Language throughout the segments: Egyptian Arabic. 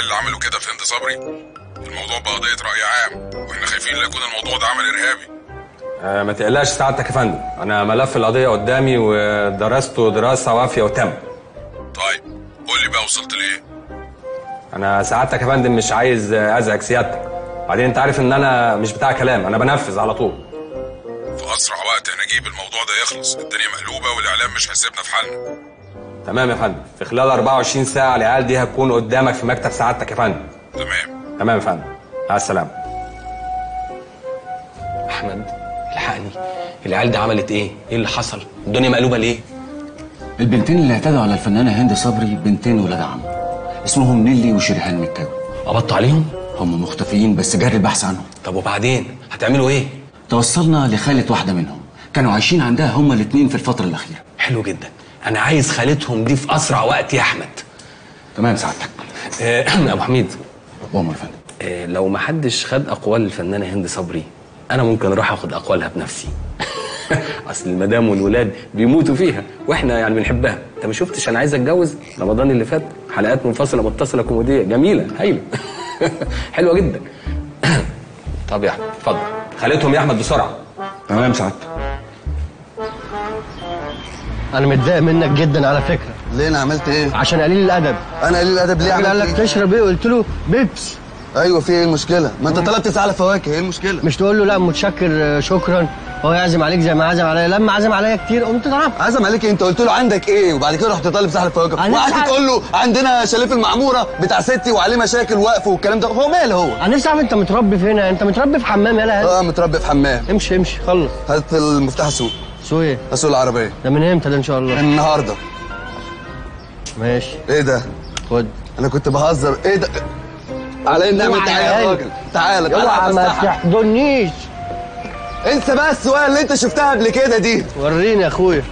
اللي عملوا كده في هند صبري الموضوع بقى قضيه راي عام واحنا خايفين لا يكون الموضوع ده عمل ارهابي آه ما تقلقش سعادتك يا فندم انا ملف القضيه قدامي ودرسته دراسه وافيه وتم طيب قول لي بقى وصلت لايه انا سعادتك يا فندم مش عايز آه، ازعج سيادتك بعدين انت عارف ان انا مش بتاع كلام انا بنفذ على طول في اسرع وقت يا نجيب الموضوع ده يخلص الدنيا مقلوبه والاعلام مش هيسيبنا في حالنا تمام يا فندم في خلال 24 ساعه العيال دي هتكون قدامك في مكتب سعادتك يا فندم تمام تمام يا فندم مع السلامه احمد الحقني العيال دي عملت ايه ايه اللي حصل الدنيا مقلوبه ليه البنتين اللي اعتدوا على الفنانة هند صبري بنتين ولاد عم اسمهم نيلي وشريهان مكاوي قبضتوا عليهم هم مختفيين بس جاري البحث عنهم طب وبعدين هتعملوا ايه توصلنا لخالة واحدة منهم كانوا عايشين عندها هما الاتنين في الفترة الأخيرة حلو جدا انا عايز خالتهم دي في اسرع وقت يا احمد تمام سعادتك آه، ابو حميد أمر فندم آه، لو ما حدش خد اقوال الفنانه هند صبري انا ممكن اروح اخد اقوالها بنفسي اصل المدام والولاد بيموتوا فيها واحنا يعني بنحبها انت ما شفتش انا عايز اتجوز رمضان اللي فات حلقات منفصله متصله كوميديه جميله هايله حلوه جدا طب يا احمد اتفضل خليتهم يا احمد بسرعه تمام سعادتك انا متضايق منك جدا على فكره ليه انا عملت ايه؟ عشان قليل الادب انا قليل الادب ليه الراجل قال عملت لك ايه؟ تشرب ايه قلت له بيبس ايوه في ايه المشكله؟ ما انت طلبت سعلة فواكه ايه المشكله؟ مش تقول له لا متشكر آه، شكرا هو يعزم عليك زي ما عزم عليا لما عزم عليا كتير قمت ضربت عزم عليك إيه؟ انت قلت له عندك ايه وبعد كده رحت طالب سعلة فواكه أنا وقعدت مش تقول له عندنا شاليه في المعموره بتاع ستي وعليه مشاكل وقف والكلام ده هو ماله هو؟ انا نفسي اعرف انت متربي فين انت متربي في حمام يلا اه متربي في حمام امشي امشي خلص هات المفتاح السوق سوق ايه اسوق العربيه ده من امتى ده ان شاء الله النهارده ماشي ايه ده؟ خد انا كنت بهزر ايه ده؟ على النعمه اوعى تعالى يا يا قلبي. راجل تعالى تعالى اوعى ما هفسحك. تحضنيش انسى بقى السواقه اللي انت شفتها قبل كده دي وريني يا اخويا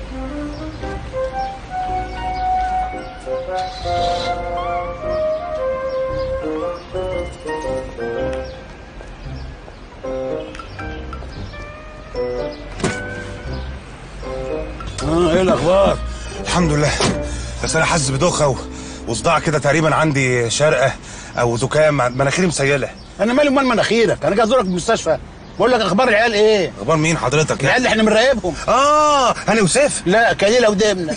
اه ايه الاخبار الحمد لله بس انا حاسس بدوخه و- وصداع كده تقريبا عندي شرقه او زكام مناخيري مسيله انا مالي ومال مناخيرك انا جاي ازورك في المستشفى بقول لك اخبار العيال ايه اخبار مين حضرتك العيال اللي احنا بنراقبهم اه انا وسيف لا كليله ودمنه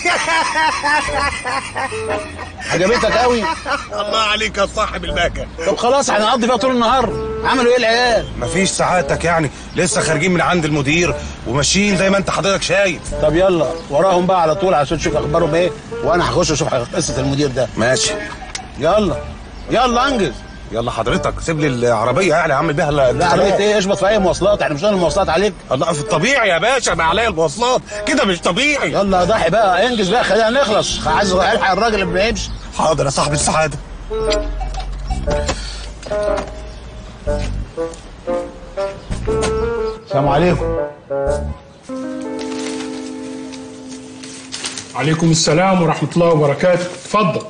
عجبتك قوي الله عليك يا صاحب الباكه طب خلاص هنقضي فيها طول النهار عملوا ايه العيال مفيش سعادتك يعني لسه خارجين من عند المدير وماشيين زي ما انت حضرتك شايف طب يلا وراهم بقى على طول عشان تشوف اخبارهم ايه وانا هخش اشوف قصه المدير ده ماشي يلا يلا انجز يلا حضرتك سيب لي العربيه يعني اعمل بيها ال- لا عربيه ايه اشبط في اي مواصلات احنا مش هنعمل مواصلات عليك الله في الطبيعي يا باشا ما عليا المواصلات كده مش طبيعي يلا يا ضحي بقى انجز بقى خلينا نخلص عايز الحق الراجل اللي ما بيعيبش حاضر يا صاحب السعاده السلام عليكم عليكم السلام ورحمة الله وبركاته اتفضل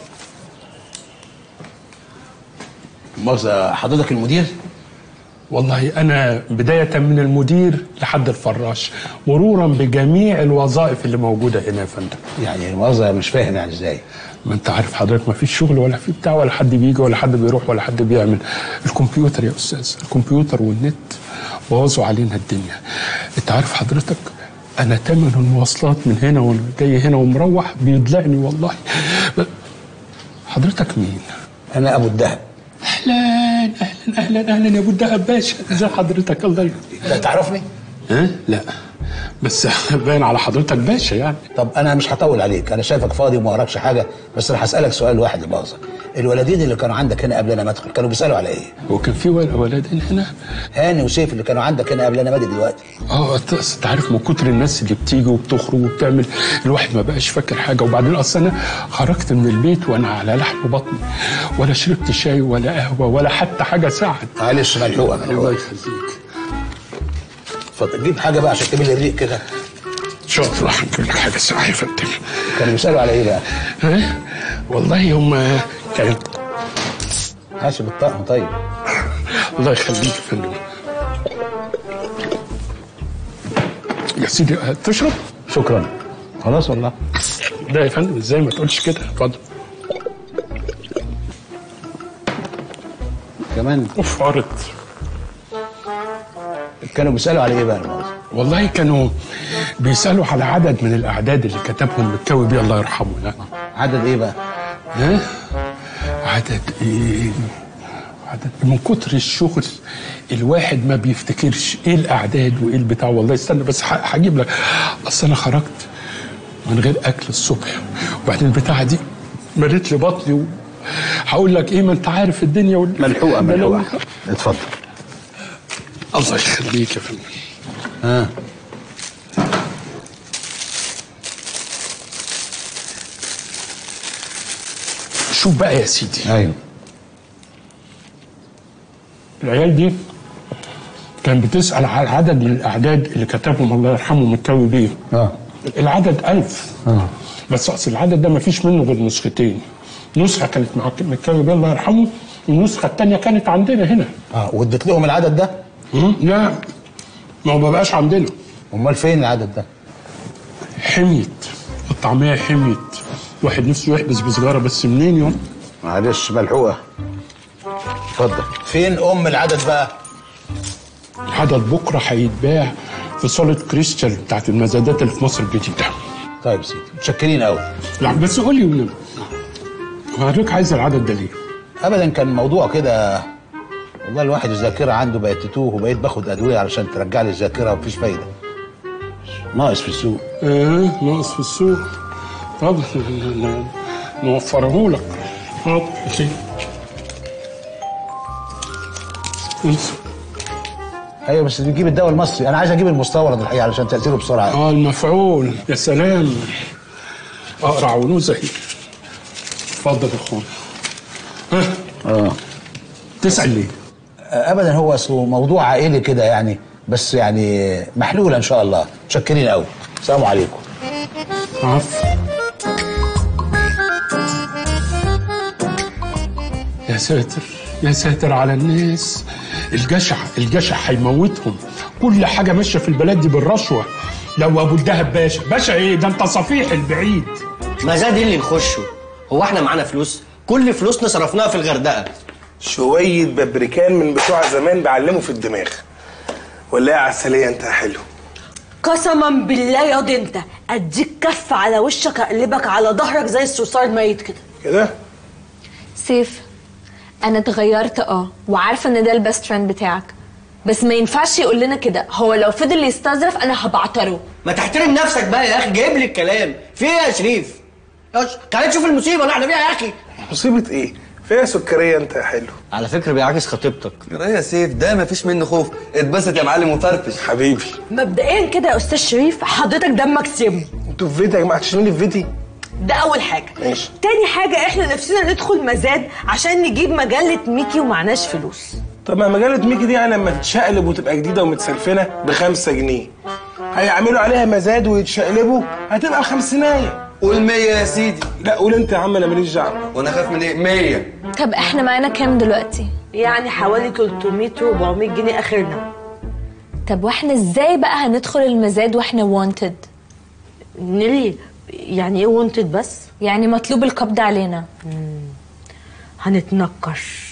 مؤاخذة حضرتك المدير والله أنا بداية من المدير لحد الفراش مرورا بجميع الوظائف اللي موجودة هنا يا فندم يعني مؤاخذة مش فاهم يعني ازاي ما انت عارف حضرتك ما فيش شغل ولا في بتاع ولا حد بيجي ولا حد بيروح ولا حد بيعمل الكمبيوتر يا استاذ الكمبيوتر والنت بوظوا علينا الدنيا انت عارف حضرتك انا تمن المواصلات من هنا وانا جاي هنا ومروح بيضلعني والله ب- حضرتك مين انا ابو الدهب اهلا اهلا اهلا اهلا يا ابو الدهب باشا ازي حضرتك الله يخليك لا تعرفني ها لا بس باين على حضرتك باشا يعني طب انا مش هطول عليك انا شايفك فاضي وما وراكش حاجه بس انا هسالك سؤال واحد لمؤاخذه الولدين اللي كانوا عندك هنا قبل انا ما ادخل كانوا بيسالوا على ايه هو كان في ول- ولدين هنا هاني وسيف اللي كانوا عندك هنا قبل انا ما اجي دلوقتي اه أنت- أصل انت عارف من كتر الناس اللي بتيجي وبتخرج وبتعمل الواحد ما بقاش فاكر حاجه وبعدين اصل انا خرجت من البيت وانا على لحم بطني ولا شربت شاي ولا قهوه ولا حتى حاجه ساعد معلش ملحوقه الله ملحوقه يخليك اتفضل جيب حاجه بقى عشان تميل الريق كده ان شاء الله هنجيب لك حاجه ساعه يا فندم كانوا بيسالوا على ايه بقى ها والله هم كان ماشي بالطقم طيب الله يخليك يا فندم يا سيدي آه، تشرب شكرا خلاص والله لا يا فندم ازاي ما تقولش كده اتفضل كمان وفرت كانوا بيسالوا على ايه بقى المؤاخذة؟ والله كانوا بيسالوا على عدد من الاعداد اللي كتبهم مكاوي بيه الله يرحمه يعني عدد ايه بقى؟ ها عدد ايه عدد من كتر الشغل الواحد ما بيفتكرش ايه الاعداد وايه البتاع والله استنى بس ه- هجيب لك اصل انا خرجت من غير اكل الصبح وبعدين البتاعه دي مليت لي بطني و... هقول لك ايه ما انت عارف الدنيا وال... ملحوقه ده لو- ملحوقه اتفضل الله يخليك يا فندم ها شوف بقى يا سيدي ايوه العيال دي كان بتسأل على عدد من الأعداد اللي كتبهم الله يرحمه مكاوي بيه اه العدد ألف اه بس أصل العدد ده ما فيش منه غير نسختين نسخة كانت مع مكاوي بيه الله يرحمه والنسخة التانية كانت عندنا هنا اه واديت لهم العدد ده؟ مم، لا ما هو ما بقاش عندنا امال فين العدد ده؟ حميت الطعمية حميت واحد نفسه يحبس بسجارة بس منين يوم معلش ملحوقه اتفضل فين ام العدد بقى؟ العدد بكرة هيتباع في صالة كريستال بتاعت المزادات اللي في مصر الجديدة طيب يا سيدي متشكرين قوي لا بس قول لي ونبي حضرتك عايز العدد ده ليه؟ ابدا كان موضوع كده والله الواحد الذاكره عنده بقت تتوه وبقيت باخد ادويه علشان ترجع لي الذاكره ومفيش فايده ناقص في السوق اه ناقص في السوق طب ن- ن- نوفره لك حاضر يا سيدي انسى. ايوه بس تجيب الدواء المصري انا عايز اجيب المستورد الحقيقه علشان تاثيره بسرعه اه المفعول يا سلام اقرع ونوزه اهي اتفضل يا اخوان ها اه تسال ليه؟ ابدا هو اصله موضوع عائلي كده يعني بس يعني محلول ان شاء الله متشكرين قوي السلام عليكم عفو يا ساتر يا ساتر على الناس الجشع الجشع هيموتهم كل حاجة ماشية في البلد دي بالرشوة لو أبو الدهب باشا باشا إيه ده أنت صفيح البعيد مزاد إيه اللي نخشه هو احنا معانا فلوس كل فلوسنا صرفناها في الغردقه شوية ببريكان من بتوع زمان بيعلموا في الدماغ ولا ايه يا عسلية انت يا حلو قسما بالله ياض انت اديك كف على وشك اقلبك على ظهرك زي الصرصار الميت كده كده سيف انا اتغيرت اه وعارفه ان ده البيست فريند بتاعك بس ما ينفعش يقول لنا كده هو لو فضل يستظرف انا هبعتره ما تحترم نفسك بقى يا اخي جايب لي الكلام في ايه يا شريف يا ش- تعالى نشوف المصيبه اللي احنا فيها يا اخي مصيبة ايه فيها سكرية انت يا حلو على فكره بيعاكس خطيبتك يا سيف ده مفيش منه خوف اتبسط يا معلم وفرفش حبيبي مبدئيا كده يا استاذ شريف حضرتك دمك سم انتوا في فيتي يا جماعة تشيلوني في فيتي ده اول حاجه ماشي تاني حاجه احنا نفسنا ندخل مزاد عشان نجيب مجله ميكي ومعناش فلوس طب ما مجلة ميكي دي يعني لما تتشقلب وتبقى جديدة ومتسلفنة بخمسة جنيه هيعملوا عليها مزاد ويتشقلبوا هتبقى بخمسيناية قول 100 يا سيدي لا قول انت يا عم انا ماليش دعوة وانا خايف من ايه 100 طب احنا معانا كام دلوقتي يعني حوالي 300 400 جنيه اخرنا طب واحنا ازاي بقى هندخل المزاد واحنا وانتد نيلي يعني ايه وانتد بس يعني مطلوب القبض علينا هنتنكش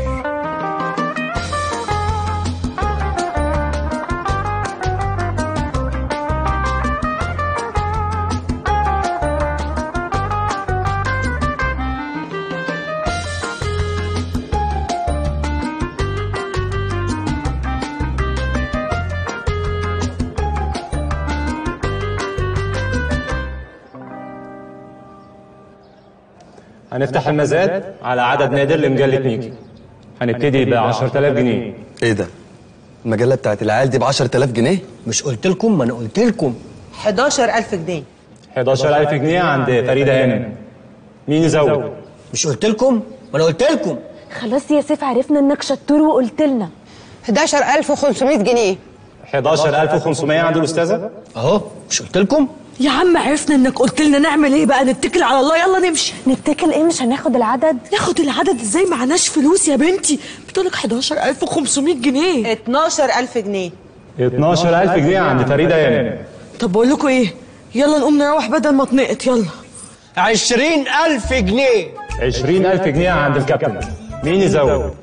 هنفتح المزاد على عدد نادر لمجلة ميكي هنبتدي ب 10000 جنيه ايه ده المجله بتاعت العيال دي ب 10000 جنيه مش قلت لكم ما انا قلت لكم 11000 جنيه 11000 جنيه عند فريدة هانم مين يزود؟ مش قلت لكم ما انا قلت لكم خلاص يا سيف عرفنا انك شطور وقلت لنا 11500 جنيه 11500 عند الأستاذة؟ اهو مش قلت لكم يا عم عرفنا انك قلت لنا نعمل ايه بقى نتكل على الله يلا نمشي نتكل ايه مش هناخد العدد ناخد العدد ازاي معناش فلوس يا بنتي بتقولك 11500 جنيه 12000 جنيه 12000 جنيه عند فريدة هانم طب بقول لكم ايه يلا نقوم نروح بدل ما اتنقط يلا 20000 جنيه 20000 جنيه عند الكابتن مين يزود؟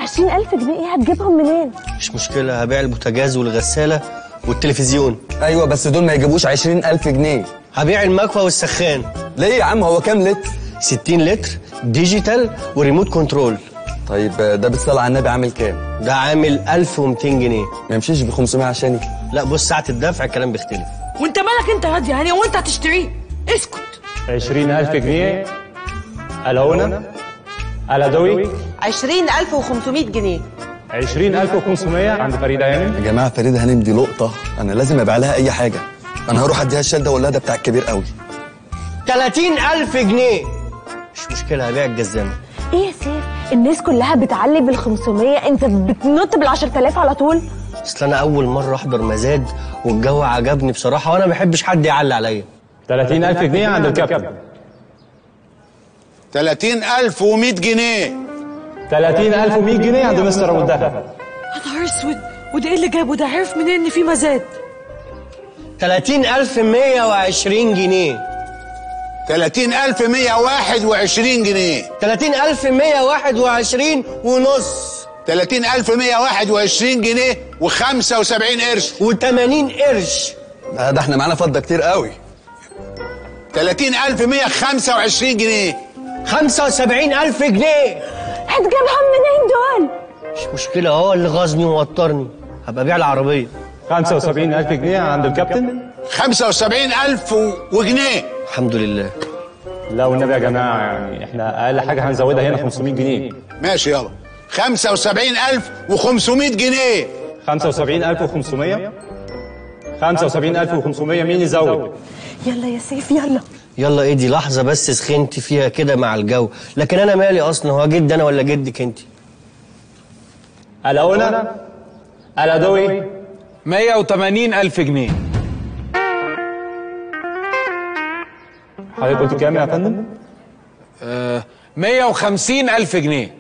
20000 جنيه ايه هتجيبهم منين؟ مش مشكله هبيع البوتاجاز والغساله والتلفزيون ايوه بس دول ما يجيبوش 20000 جنيه هبيع المكوى والسخان ليه يا عم هو كام لتر 60 لتر ديجيتال وريموت كنترول طيب ده بالصلاه على النبي عامل كام ده عامل 1200 جنيه ما يمشيش ب 500 عشاني لا بص ساعه الدفع الكلام بيختلف وانت مالك انت هادي يعني وانت هتشتريه اسكت 20000 جنيه الهونة الأدوي 20500 جنيه 20500 عند فريدة هانم يا جماعه فريده هانم دي لقطه انا لازم ابيع لها اي حاجه انا هروح اديها الشال ده واقول لها ده بتاع الكبير قوي 30000 جنيه مش مشكله هبيع الجزامه ايه يا سيف الناس كلها بتعلي بال 500 انت بتنط بال 10000 على طول اصل انا اول مره احضر مزاد والجو عجبني بصراحه وانا ما بحبش حد يعلي عليا 30000 جنيه عند الكابتن 30100 جنيه 30100 جنيه عند مستر ابو الدهب يا نهار اسود وده ايه اللي جابه ده عرف منين ان في مزاد 30120 جنيه 30121 جنيه 30121 ونص 30121 جنيه و75 قرش و80 قرش ده, ده احنا معانا فضه كتير قوي 30125 جنيه 75000 جنيه هتجيبهم منين دول؟ مش مشكله هو اللي غاظني ووترني هبقى ابيع العربيه 75000 جنيه عند الكابتن 75000 وجنيه الحمد لله لا والنبي يا جماعة يعني احنا أقل حاجة هنزودها هنا 500 جنيه ماشي يلا 75500 جنيه 75500 75500 مين يزود؟ يلا يا سيف يلا يلا ايه دي لحظه بس سخنت فيها كده مع الجو لكن انا مالي اصلا هو جد انا ولا جدك انت الأونة الأدوي 180 ألف جنيه حضرتك قلت كام يا فندم؟ آه 150 ألف جنيه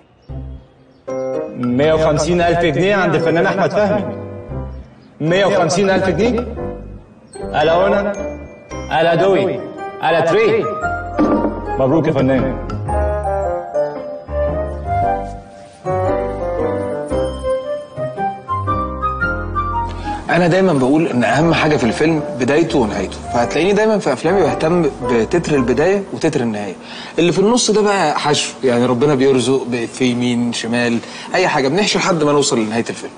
150 ألف جنيه عند الفنان أحمد فهمي 150 ألف جنيه الأونة الأدوي الأتري مبروك يا فنان انا دايما بقول ان اهم حاجه في الفيلم بدايته ونهايته فهتلاقيني دايما في افلامي بهتم بتتر البدايه وتتر النهايه اللي في النص ده بقى حشو يعني ربنا بيرزق في يمين شمال اي حاجه بنحشي لحد ما نوصل لنهايه الفيلم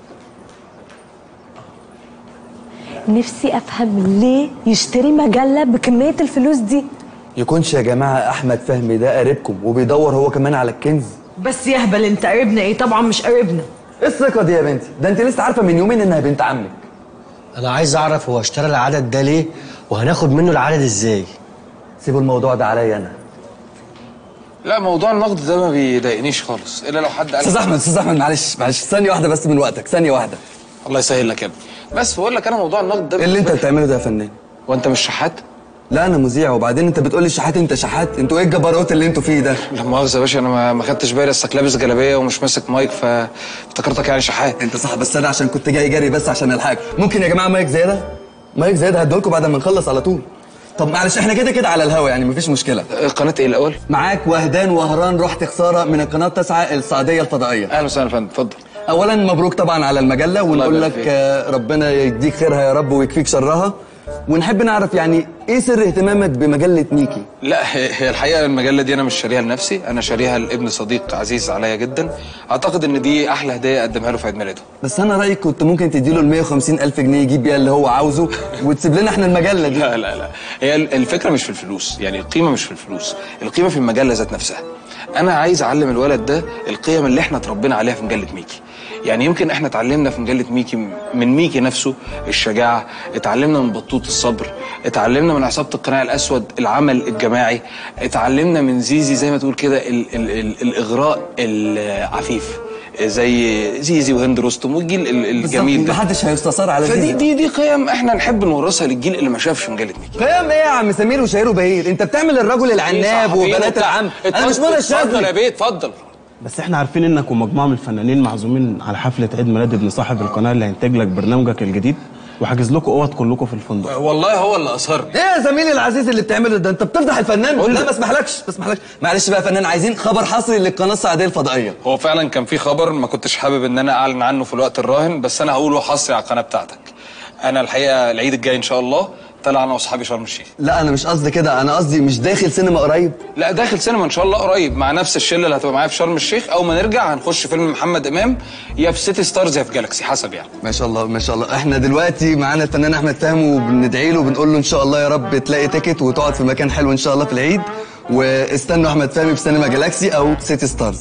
نفسي افهم ليه يشتري مجله بكميه الفلوس دي يكونش يا جماعه احمد فهمي ده قريبكم وبيدور هو كمان على الكنز بس يهبل انت قريبنا ايه طبعا مش قريبنا ايه الثقه دي يا بنتي ده انت لسه عارفه من يومين انها بنت عمك انا عايز اعرف هو اشترى العدد ده ليه وهناخد منه العدد ازاي سيبوا الموضوع ده عليا انا لا موضوع النقد ده ما بيضايقنيش خالص الا لو حد قال استاذ احمد استاذ احمد معلش معلش ثانيه واحده بس من وقتك ثانيه واحده الله يسهل لك يا ابني بس بقول لك انا موضوع النقد ده ايه اللي انت بتعمله ده يا فنان وانت مش شحات لا انا مذيع وبعدين انت بتقول لي شحات انت شحات انتوا ايه الجبروت اللي انتوا فيه ده لا مؤاخذه يا باشا انا ما- ما خدتش بالي اصلك لابس جلابيه ومش ماسك مايك فافتكرتك يعني شحات انت صح بس انا عشان كنت جاي جري بس عشان الحاجه ممكن يا جماعه مايك زياده مايك زياده هديهولكم بعد ما نخلص على طول طب معلش احنا كده كده على الهوا يعني مفيش مشكله قناه ايه الاول معاك وهدان وهران رحت خساره من القناه التاسعه السعوديه الفضائيه اهلا وسهلا يا فندم اتفضل اولا مبروك طبعا على المجله ونقول يبارك لك فيك. آه، ربنا يديك خيرها يا رب ويكفيك شرها ونحب نعرف يعني ايه سر اهتمامك بمجله ميكي لا هي هي الحقيقه المجله دي انا مش شاريها لنفسي انا شاريها لابن صديق عزيز عليا جدا اعتقد ان دي احلى هديه اقدمها له في عيد ميلاده بس انا رايي كنت ممكن تديله ال 150 الف جنيه يجيب بيها اللي هو عاوزه وتسيب لنا احنا المجله دي لا لا لا هي ال- الفكره مش في الفلوس يعني القيمه مش في الفلوس القيمه في المجله ذات نفسها انا عايز اعلم الولد ده القيم اللي احنا اتربينا عليها في مجله ميكي يعني يمكن احنا اتعلمنا في مجله ميكي من ميكي نفسه الشجاعه اتعلمنا من بطوط الصبر اتعلمنا من عصابه القناع الاسود العمل الجماعي اتعلمنا من زيزي زي ما تقول كده ال ال ال الاغراء العفيف زي زيزي وهند رستم والجيل ال- الجميل ده محدش هيستثار على فدي زيزي دي دي قيم احنا نحب نورثها للجيل اللي ما شافش مجله ميكي قيم ايه يا عم سمير وشهير وبهير انت بتعمل الرجل العناب وبنات العم انا مش مرة اتفضل يا الشاذلي بيه اتفضل بس احنا عارفين انك ومجموعه من الفنانين معزومين على حفله عيد ميلاد ابن صاحب القناه اللي هينتج لك برنامجك الجديد وحاجز لكم اوض كلكم في الفندق والله هو اللي اصر ايه يا زميلي العزيز اللي بتعمله ده انت بتفضح الفنان لا ما اسمحلكش ما اسمحلكش معلش بقى يا فنان عايزين خبر حصري للقناه السعوديه الفضائيه هو فعلا كان في خبر ما كنتش حابب ان انا اعلن عنه في الوقت الراهن بس انا هقوله حصري على القناه بتاعتك انا الحقيقه العيد الجاي ان شاء الله طالع انا واصحابي شرم الشيخ لا انا مش قصدي كده انا قصدي مش داخل سينما قريب لا داخل سينما ان شاء الله قريب مع نفس الشله اللي هتبقى معايا في شرم الشيخ اول ما نرجع هنخش فيلم محمد امام يا في سيتي ستارز يا في جالاكسي حسب يعني ما شاء الله ما شاء الله احنا دلوقتي معانا الفنان احمد فهمي وبندعي له وبنقول له ان شاء الله يا رب تلاقي تيكت وتقعد في مكان حلو ان شاء الله في العيد واستنوا احمد فهمي في سينما جالاكسي او سيتي ستارز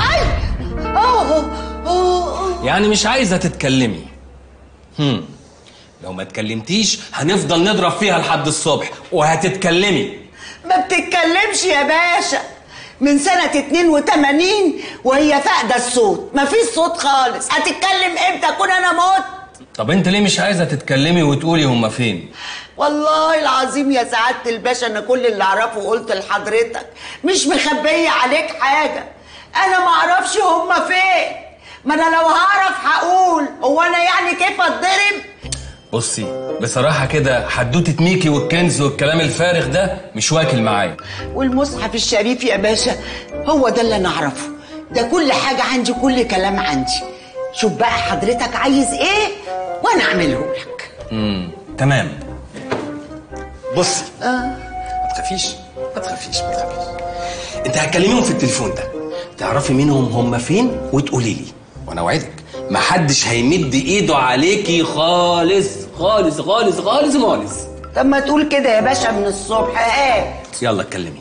يعني مش عايزه تتكلمي هم. لو ما اتكلمتيش هنفضل نضرب فيها لحد الصبح وهتتكلمي ما بتتكلمش يا باشا من سنة 82 وهي فاقدة الصوت ما فيش صوت خالص هتتكلم امتى اكون انا موت طب انت ليه مش عايزه تتكلمي وتقولي هما فين والله العظيم يا سعادة الباشا انا كل اللي اعرفه قلت لحضرتك مش مخبية عليك حاجة انا ما اعرفش هما فين ما انا لو هعرف هقول هو انا يعني كيف اتضرب بصي بصراحه كده حدوته ميكي والكنز والكلام الفارغ ده مش واكل معايا والمصحف الشريف يا باشا هو ده اللي انا اعرفه ده كل حاجة عندي كل كلام عندي شوف بقى حضرتك عايز ايه وانا اعمله لك امم تمام بصي اه ما تخافيش ما تخافيش ما تخافيش انت هتكلميهم في التليفون ده تعرفي منهم هم فين وتقولي لي وانا اوعدك محدش هيمد ايده عليكي خالص خالص خالص خالص خالص طب ما تقول كده يا باشا من الصبح ايه يلا اتكلمي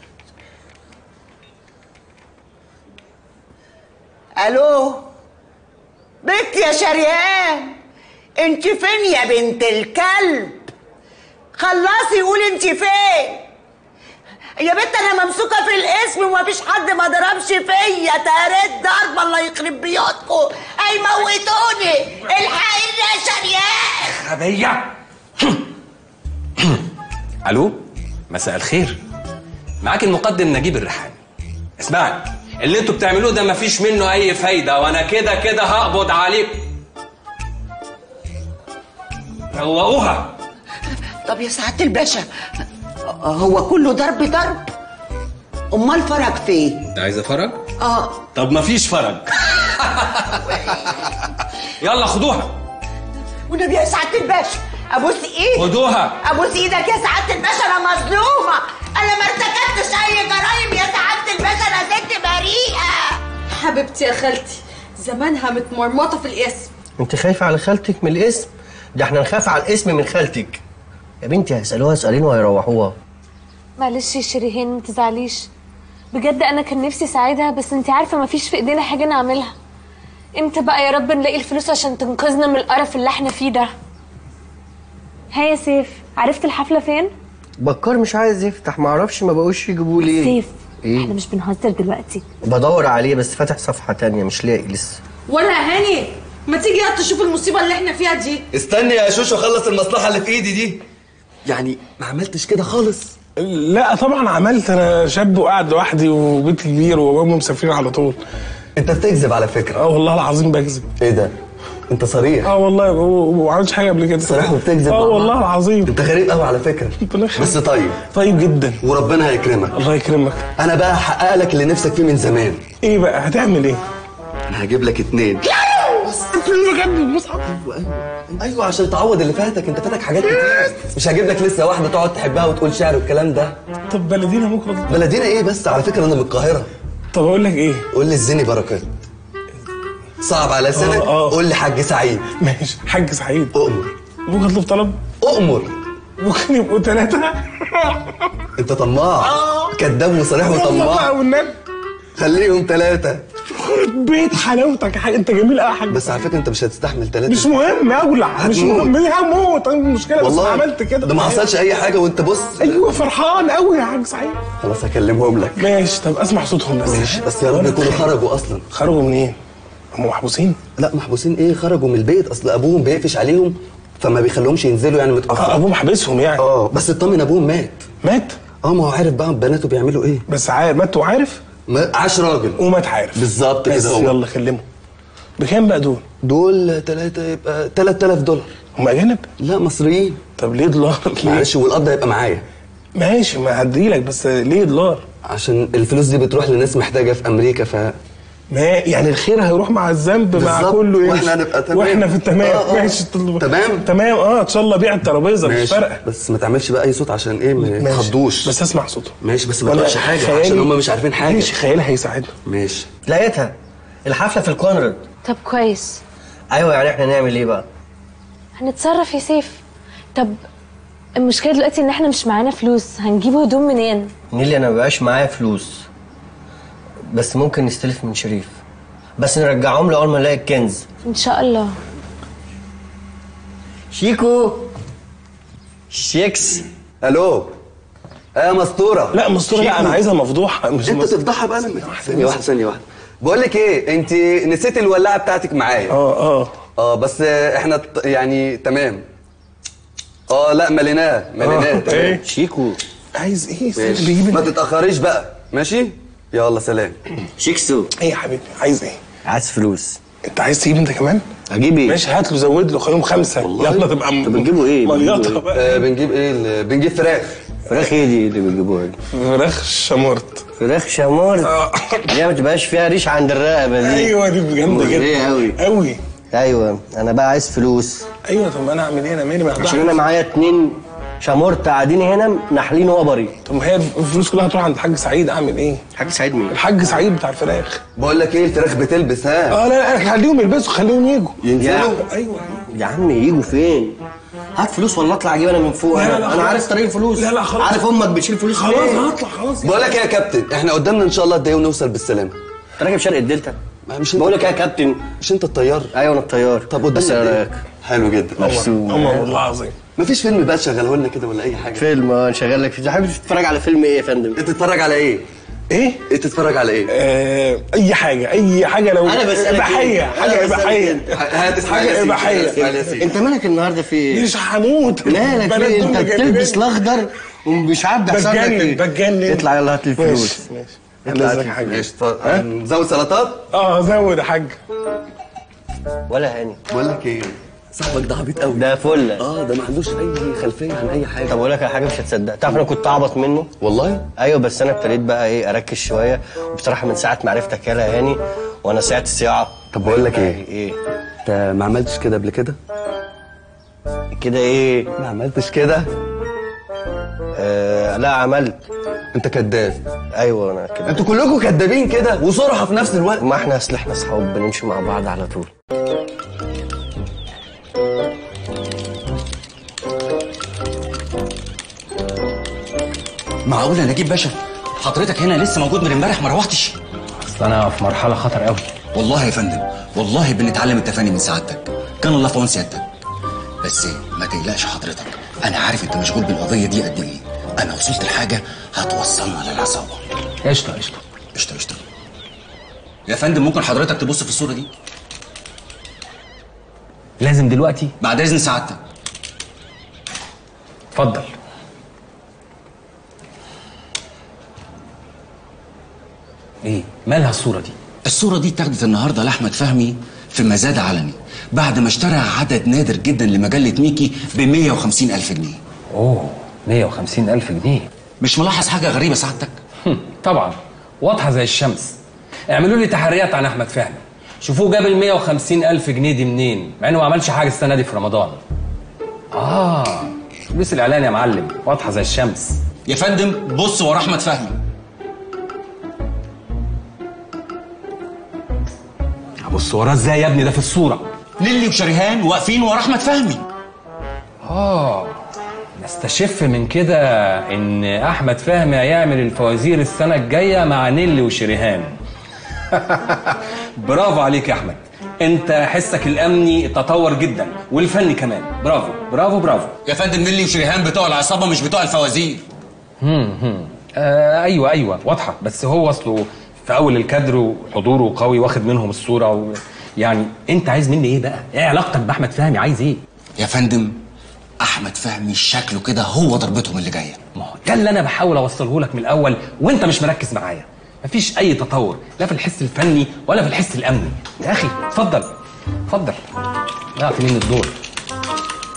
الو بنت يا شريان انت فين يا بنت الكلب خلصي قولي انت فين يا بنت انا ممسوكه في الاسم ومفيش حد ما ضربش فيا تاريت ضرب الله يخرب بيوتكم هيموتوني الحقيني يا شريان غبية الو مساء الخير معاك المقدم نجيب الريحاني اسمعني اللي انتوا بتعملوه ده مفيش منه اي فايده وانا كده كده هقبض عليكم روقوها طب يا سعاده الباشا هو كله ضرب ضرب امال فرج فين عايزه فرج اه طب مفيش فرج يلا خدوها والنبي يا سعاده الباشا ابوس ايدك خدوها ابوس ايدك يا سعاده الباشا انا مظلومه انا ما ارتكبتش اي جرايم يا سعاده الباشا انا ست بريئه حبيبتي يا خالتي زمانها متمرمطه في الاسم انت خايفه على خالتك من الاسم ده احنا نخاف على الاسم من خالتك يا بنتي هيسالوها سؤالين وهيروحوها معلش يا شيرين ما تزعليش بجد انا كان نفسي اساعدها بس انت عارفه ما فيش في ايدينا حاجه نعملها امتى بقى يا رب نلاقي الفلوس عشان تنقذنا من القرف اللي احنا فيه ده ها يا سيف عرفت الحفله فين بكار مش عايز يفتح معرفش ما بقوش يجيبوا ليه سيف ايه احنا مش بنهزر دلوقتي بدور عليه بس فاتح صفحه تانية مش لاقي لسه ولا هاني ما تيجي يا تشوف المصيبه اللي احنا فيها دي استني يا شوشو اخلص المصلحه اللي في ايدي دي يعني ما عملتش كده خالص لا طبعا عملت انا شاب وقاعد لوحدي وبيت كبير وامي مسافرين على طول انت بتكذب على فكره اه والله العظيم بكذب ايه ده انت صريح اه والله وما عملتش حاجه قبل كده صريح وبتكذب اه مع والله بعض. العظيم انت غريب قوي على فكره بس طيب طيب جدا وربنا هيكرمك الله يكرمك انا بقى هحقق لك اللي نفسك فيه من زمان ايه بقى هتعمل ايه انا هجيب لك اتنين بجد المصحف ايوه عشان تعوض اللي فاتك انت فاتك حاجات كتير مش هجيب لك لسه واحده تقعد تحبها وتقول شعر والكلام ده طب بلدينا ممكن بلدينا ايه بس على فكره انا من القاهره طب اقول لك ايه قول لي الزني بركات صعب على لسانك قول لي حاج سعيد ماشي حاج سعيد اؤمر ممكن اطلب طلب اؤمر ممكن يبقوا ثلاثه انت طماع كذاب وصريح وطماع والنبي خليهم ثلاثه بيت حلاوتك يا حاج انت جميل قوي يا حاج بس على فكره انت مش هتستحمل ثلاثه مش مهم اولع مش هتموت. مهم ايه هموت أنا المشكله بس والله عملت كده ده ما حصلش اي حاجه وانت بص ايوه فرحان قوي يا حاج سعيد خلاص هكلمهم لك ماشي طب اسمع صوتهم بس ماشي بس يا رب يكونوا خرجوا اصلا خرجوا منين؟ هم محبوسين؟ لا محبوسين ايه خرجوا من البيت اصل ابوهم بيقفش عليهم فما بيخليهمش ينزلوا يعني متاخر آه، ابوهم حابسهم يعني اه بس اطمن ابوهم مات مات؟ اه ما هو عارف بقى بناته بيعملوا ايه بس عارف مات وعارف؟ ما- عاش راجل ومات عارف بالظبط بس كده هو يلا كلمه بكام بقى دول؟ دول ثلاثة يبقى 3000 دولار هم اجانب لا مصريين طب ليه دولار ليه معلش والقبض هيبقى معايا ماشي ما هديلك بس ليه دولار عشان الفلوس دي بتروح لناس محتاجه في امريكا ف ما يعني الخير هيروح مع الذنب مع بالظبط. كله يمشي. وإحنا هنبقى تمام. واحنا في التمام آه، آه. ماشي تمام تمام اه ان شاء الله بيع الترابيزه مش ماشي فارقه بس ما تعملش بقى اي صوت عشان ايه ما ماشي. يتخضوش بس اسمع صوته ماشي بس ما وأنا تقولش حاجه خيالي- عشان هم مش عارفين حاجه ماشي خيالي هيساعدنا ماشي لقيتها الحفله في الكونراد طب كويس ايوه يعني احنا نعمل ايه بقى هنتصرف يا سيف طب المشكله دلوقتي ان احنا مش معانا فلوس هنجيب هدوم منين نيلي انا مبقاش معايا فلوس بس ممكن نستلف من شريف بس نرجعهم له اول ما نلاقي الكنز ان شاء الله شيكو شيكس الو يا مسطوره لا مسطوره لا انا عايزها مفضوحه مش انت مس- تفضحها بقى لما ثانيه واحده ثانيه واحده بقول لك ايه انت نسيت الولاعه بتاعتك معايا اه اه اه بس احنا ت- يعني تمام اه لا مليناه مليناه تمام ايه شيكو عايز ايه ماشي. بيجيب ما تتاخريش بقى ماشي يلا سلام شيكسو ايه يا حبيبي عايز ايه عايز فلوس انت عايز تجيب انت كمان هجيب ايه ماشي هات له زود له خليهم خمسه يلا تبقى م- طب بنجيبوا ايه؟ بنجيبوا مليطه إيه؟ بقى آه بنجيب ايه ال- بنجيب فراخ فراخ ايه دي اللي بتجيبوها دي فراخ شمرت فراخ شامور آه. دي ما تبقاش فيها ريش عند الرقبه دي ايوه دي جامده جدا ايه قوي قوي ايوه انا بقى عايز فلوس ايوه طب انا اعمل ايه انا مالي ما عشان انا معايا اتنين شامورت قاعدين هنا ناحلين وبري طب ما هي الفلوس كلها هتروح عند الحاج سعيد اعمل ايه؟ حاج سعيد مين؟ الحاج سعيد بتاع الفراخ بقول لك ايه الفراخ بتلبس ها اه لا لا خليهم يلبسوا خليهم يجوا ينزلوا ايوه يا عم يجوا فين؟ هات فلوس ولا اطلع اجيب انا من فوق لا، لا، انا لا، انا خلاص. عارف طريق الفلوس لا، لا، خلاص. عارف امك بتشيل فلوس خلاص فين؟ هطلع خلاص بقول لك ايه يا كابتن احنا قدامنا ان شاء الله قد ايه ونوصل بالسلامه انت راكب شرق الدلتا ما مش انت بقول لك ايه يا كابتن مش انت الطيار ايوه انا الطيار طب قدامنا بس قد ايه ايه رايك؟ حلو جدا الله والله العظيم مفيش فيلم بقى تشغله لنا كده ولا اي حاجه فيلم اه نشغل لك فيه حابب تتفرج على فيلم ايه يا فندم؟ انت تتفرج على ايه ايه؟ انت تتفرج على ايه آه اي حاجه اي حاجه لو انا بسالك اباحيه إيه؟ حاجه أنا بسألك اباحيه إيه؟ هات اسماعيل حاجه ياسين اباحيه اسماعيل ياسين انت مالك النهارده في ايه؟ مش هموت مالك بنات في إيه؟ دول انت مجننين. بتلبس الاخضر ومش عارف بيحصل لك بتجنن ايه بتجنن اطلع يلا هات لي الفلوس ماشي ماشي اطلع هات هنزلك لي حاجه ماشي طب نزود سلطات اه زود يا حاج ولا هاني بقول لك ايه صاحبك ده عبيط قوي ده فله اه ده ما عندوش اي خلفيه عن اي حاجه طب اقول لك على حاجه مش هتصدق تعرف انا كنت اعبط منه والله ايوه بس انا ابتديت بقى ايه اركز شويه وبصراحه من ساعه ما عرفتك يالا هاني وانا ساعه الصياعه طب بقول لك ايه ايه انت ما عملتش كده قبل كده كده ايه ما عملتش كده آه لا عملت انت كذاب ايوه انا كده انتوا كلكم كدابين كده وصرحه في نفس الوقت ما احنا اصل احنا اصحاب بنمشي مع بعض على طول معقولة نجيب باشا حضرتك هنا لسه موجود من امبارح ما روحتش اصل انا في مرحله خطر قوي والله يا فندم والله بنتعلم التفاني من سعادتك كان الله في عون سيادتك بس ما تقلقش حضرتك انا عارف انت مشغول بالقضيه دي قد ايه انا وصلت لحاجه هتوصلنا للعصابه قشطه قشطه قشطه قشطه يا فندم ممكن حضرتك تبص في الصوره دي لازم دلوقتي بعد اذن سعادتك اتفضل ايه مالها الصوره دي الصوره دي اتاخدت النهارده لاحمد فهمي في مزاد علني بعد ما اشترى عدد نادر جدا لمجله ميكي ب 150 الف جنيه اوه 150 الف جنيه مش ملاحظ حاجه غريبه سعادتك هم، طبعا واضحه زي الشمس اعملوا لي تحريات عن احمد فهمي شوفوه جاب ال 150 الف جنيه دي منين مع انه ما عملش حاجه السنه دي في رمضان اه فلوس الاعلان يا معلم واضحه زي الشمس يا فندم بص ورا احمد فهمي ابص وراه ازاي يا ابني ده في الصوره نيلي وشريهان واقفين ورا احمد فهمي اه نستشف من كده ان احمد فهمي هيعمل الفوازير السنه الجايه مع نيلي وشريهان برافو عليك يا احمد انت حسك الامني تطور جدا والفني كمان برافو برافو برافو يا فندم نيلي وشريهان بتوع العصابه مش بتوع الفوازير هم هم آه ايوه ايوه واضحه بس هو اصله في اول الكادر وحضوره قوي واخد منهم الصوره و... يعني انت عايز مني ايه بقى؟ ايه علاقتك باحمد فهمي عايز ايه؟ يا فندم احمد فهمي شكله كده هو ضربتهم اللي جايه ما هو ده اللي انا بحاول اوصله لك من الاول وانت مش مركز معايا مفيش اي تطور لا في الحس الفني ولا في الحس الامني يا اخي اتفضل اتفضل ضيعت مني الدور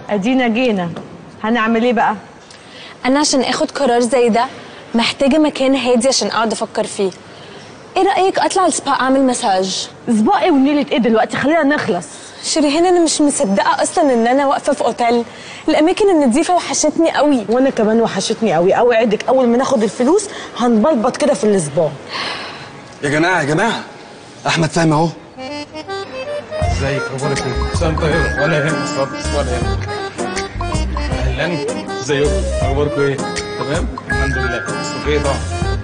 ادينا جينا هنعمل ايه بقى انا عشان اخد قرار زي ده محتاجه مكان هادي عشان اقعد افكر فيه ايه رايك اطلع السبا اعمل مساج سبا ايه ونيله ايه دلوقتي خلينا نخلص شيرين انا مش مصدقه اصلا ان انا واقفه في اوتيل الاماكن النظيفه وحشتني قوي وانا كمان وحشتني قوي اوعدك اول ما ناخد الفلوس هنبلبط كده في السبا يا جماعه يا جماعه احمد فهمي اهو ازيك اخبارك ايه؟ مساء الخير ولا يهمك خالص ولا يهمك اهلا ازيكم اخباركم ايه؟ تمام؟ الحمد لله مصطفى طبعا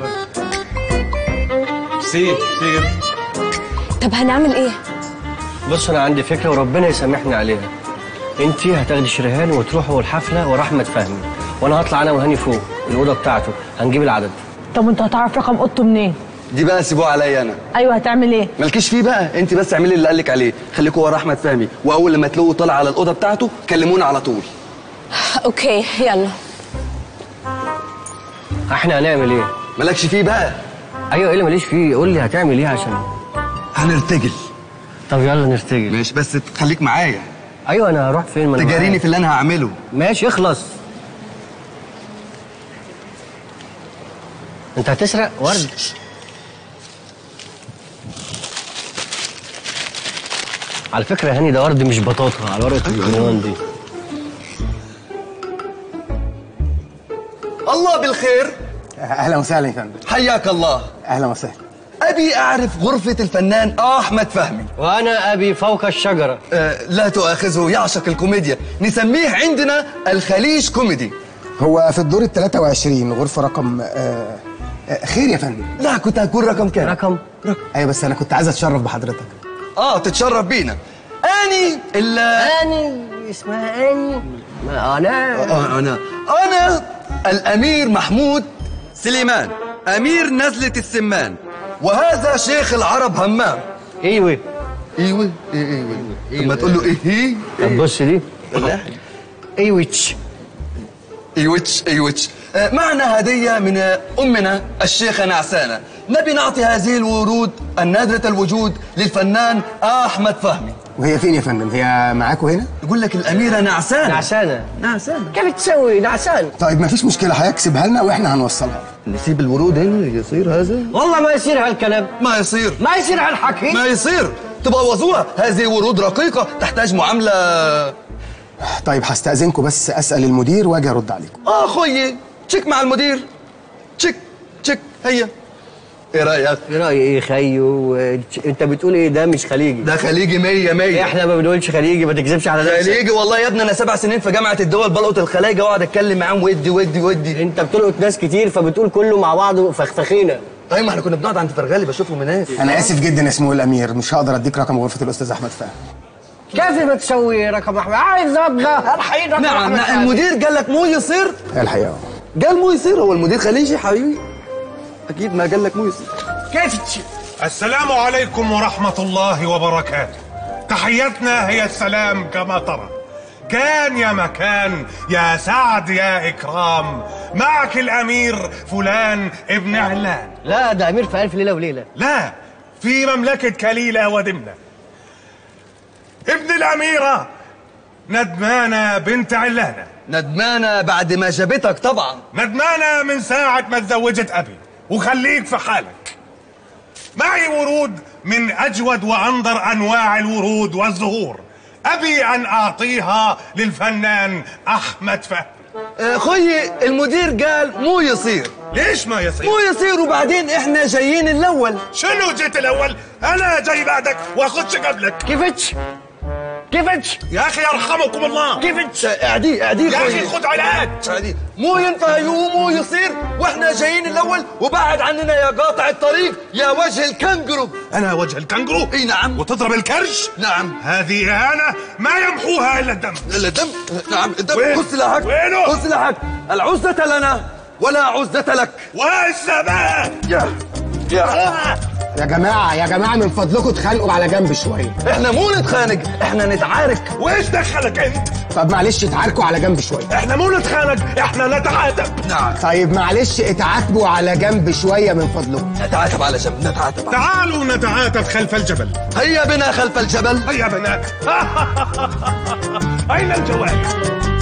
ميرسي ميرسي جدا طب هنعمل ايه بص انا عندي فكره وربنا يسامحني عليها انت هتاخدي شريهان وتروحوا الحفله ورا احمد فهمي وانا هطلع انا وهاني فوق الاوضه بتاعته هنجيب العدد طب انت هتعرف رقم اوضته منين دي بقى سيبوها عليا انا ايوه هتعمل ايه مالكيش فيه بقى انت بس اعملي اللي قالك عليه خليكوا ورا احمد فهمي واول لما تلاقوه طالع على الاوضه بتاعته كلمونا على طول اوكي يلا احنا هنعمل ايه مالكش فيه بقى ايوه ايه اللي ماليش فيه قول لي هتعمل ايه عشان هنرتجل طب يلا نرتجل ماشي بس خليك معايا ايوه انا هروح فين ما أنا تجاريني معاك. في اللي انا هعمله ماشي اخلص انت هتسرق ورد على فكره يا هاني ده ورد مش بطاطا على ورقه العنوان دي الله بالخير اهلا وسهلا يا فندم حياك الله اهلا وسهلا ابي اعرف غرفه الفنان احمد فهمي وانا ابي فوق الشجره آه لا تؤاخذه يعشق الكوميديا نسميه عندنا الخليج كوميدي هو في الدور ال 23 غرفه رقم آه آه خير يا فندم لا كنت هكون رقم كام رقم ايوه بس انا كنت عايز اتشرف بحضرتك اه تتشرف بينا اني ال اني اسمها اني ما انا آه انا انا الامير محمود سليمان امير نزله السمان وهذا شيخ العرب همام ايوه ايوه ايه ايوه طب ما تقول له ايه هي طب بص دي ايوتش ايوتش ايوتش آه، معنا هدية من آه، أمنا الشيخة نعسانة نبي نعطي هذه الورود النادرة الوجود للفنان أحمد فهمي وهي فين يا فندم هي معاكم هنا يقول لك الأميرة نعسانة نعسانة نعسانة كيف تسوي نعسان طيب مفيش مشكله هيكسبها لنا واحنا هنوصلها نسيب الورود هنا يصير هذا والله ما يصير هالكلام ما يصير ما يصير هالحكي ما يصير تبوظوها هذه ورود رقيقة تحتاج معاملة طيب هستأذنكم بس اسال المدير واجي ارد عليكم آه خويي تشيك مع المدير تشيك تشيك هيا ايه رأيك؟ ايه رايي ايه خيو انت بتقول ايه ده مش خليجي ده خليجي مية مية احنا ما بنقولش خليجي ما تكذبش على نفسك خليجي والله يا ابني انا سبع سنين في جامعه الدول بلقط الخلايجه واقعد اتكلم معاهم ودي ودي ودي انت بتلقط ناس كتير فبتقول كله مع بعض فخفخينه طيب ما احنا كنا بنقعد عند فرغالي بشوفهم هناك انا اسف جدا يا سمو الامير مش هقدر اديك رقم غرفه الاستاذ احمد فهمي كيف ما تسوي رقم احمد عايز ابدا الحين رقم نعم أحمد نعم فهمي. المدير قال لك مو يصير الحقيقه آه. قال مو يصير هو المدير خليجي حبيبي اكيد ما قال لك مو يصير كيف تش... السلام عليكم ورحمة الله وبركاته تحيتنا هي السلام كما ترى كان يا مكان يا سعد يا إكرام معك الأمير فلان ابن علان لا ده امير في الف ليله وليله لا في مملكة كليلة ودمنة ابن الأميرة ندمانة بنت علانة ندمانه بعد ما جابتك طبعا ندمانة من ساعة ما تزوجت أبي وخليك في حالك معي ورود من أجود وأنظر أنواع الورود والزهور أبي أن أعطيها للفنان أحمد فهمي آه، خويي المدير قال مو يصير ليش ما يصير؟ مو يصير وبعدين احنا جايين الاول شنو جيت الأول؟ أنا جاي بعدك وأخش قبلك كيفتش كيفتش يا أخي يرحمكم الله كيفتش اعدي اعدي يا خويي. أخي خذ علاج اعدي مو ينفع يقوم مو يصير واحنا جايين الاول وبعد عننا يا قاطع الطريق يا وجه الكنجرو أنا وجه الكنغرو اي نعم وتضرب الكرش نعم هذه إهانة ما يمحوها إلا الدم الا الدم نعم الدم وين؟ خذ سلاحك وينه؟ خذ سلاحك العزة لنا ولا عزة لك والسماء يا يا يا جماعه يا جماعه من فضلكم اتخانقوا على جنب شويه احنا مو نتخانق احنا نتعارك وايش دخلك انت طب معلش اتعاركوا على جنب شويه احنا مو نتخانق احنا نتعاتب نعم طيب معلش اتعاتبوا على جنب شويه من فضلكم نتعاتب على جنب نتعاتب تعالوا نتعاتب خلف الجبل هيا بنا خلف الجبل هيا بنا اين الجوائز